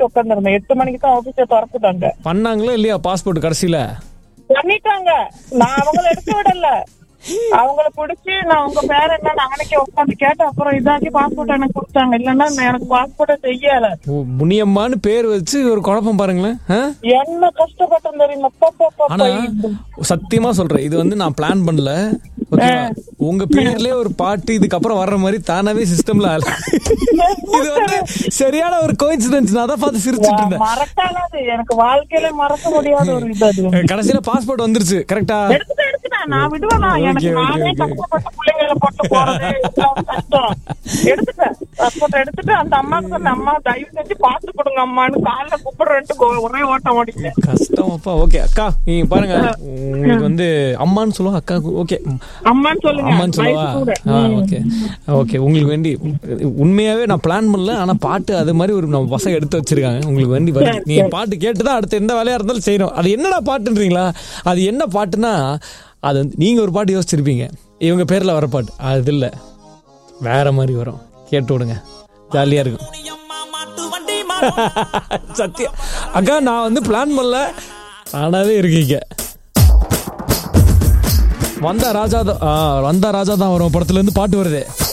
மணிக்கு உட்காந்துருந்தேன் எட்டு மணிக்கு தான் ஆபீஸை திறக்குதாங்க பண்ணாங்களா இல்லையா பாஸ்போர்ட் கடைசியில பண்ணிட்டாங்க நான் அவங்கள எடுக்க விடல அவங்கள புடிச்சு நான் உங்க பேர் என்ன நாளைக்கு உட்காந்து கேட்டேன் அப்புறம் இதாக்கி பாஸ்போர்ட் எனக்கு கொடுத்தாங்க இல்லன்னா நான் எனக்கு பாஸ்போர்ட்டை செய்யல ஓ, முனியம்மான்னு பேர் வச்சு ஒரு குழப்பம் பாருங்களேன் ஆ? என்ன கஷ்டப்பட்டேன் தெரியுமா அப்பா, அப்பா, அப்பா, ஆனா அப்பா. சத்தியமா சொல்றேன் இது வந்து நான் பிளான் பண்ணல ஓகேவா? உங்க பேர்லயே ஒரு பாட்டு இதுக்கப்புறம் வர்ற மாதிரி தானாவே சிஸ்டம்ல இது வந்து சரியான ஒரு கோயின்சிடன்ஸ் நான் தான் பார்த்து சிரிச்சிட்டு இருந்தேன் மறக்கானது எனக்கு வாழ்க்கையில மறக்க முடியாத ஒரு இது அது கடைசியில பாஸ்போர்ட் வந்துருச்சு கரெக்டா எடுத்துட்டேன் எடுத்துட்டேன் நான் விடுவேனா எனக்கு Okay, okay, நானே okay. கஷ்டப்பட்டு பிள்ளைங்களை போட்டு போறது இதெல்லாம் கஷ்டம் எடுத்துட்டேன் பாஸ்போர்ட் எடுத்துட்டு அந்த அம்மாக்கு சொன்ன அம்மா தயவு செஞ்சு பாத்து கொடுங்க அம்மான்னு காலைல கூப்பிடுறேன்ட்டு கோ- ஒரே ஓட்டம் ஓடிட்டேன் கஷ்டம் அப்பா ஓகே அக்கா நீங்க பாருங்க உங்களுக்கு வந்து அம்மான்னு சொல்லுவா அக்கா ஓகே அம்மான்னு சொல்லுங்க அம்மான்னு சொல்லவா வயசு கூட. ஆ ஓகே ஓகே உங்களுக்கு வேண்டி உண்மையாவே நான் பிளான் பண்ணல ஆனா பாட்டு அது மாதிரி ஒரு நம்ம பசங்க எடுத்து வச்சிருக்காங்க உங்களுக்கு வேண்டி வருது நீங்க பாட்டு கேட்டு தான் அடுத்து எந்த வேலையா இருந்தாலும் செய்யணும் அது என்னடா பாட்டுன்றீங்களா அது என்ன பாட்டுனா அது வந்து நீங்க ஒரு பாட்டு யோசிச்சிருப்பீங்க இவங்க பேர்ல வர பாட்டு அது இல்ல வேற மாதிரி வரும் கேட்டு விடுங்க ஜாலியா இருக்கும் சத்தியம் அக்கா நான் வந்து பிளான் பண்ணல ஆனாவே இருக்கீங்க வந்தா ராஜா தான் ஆ, வந்தா ராஜா தான் வரும் படத்துல இருந்து பாட்டு வருது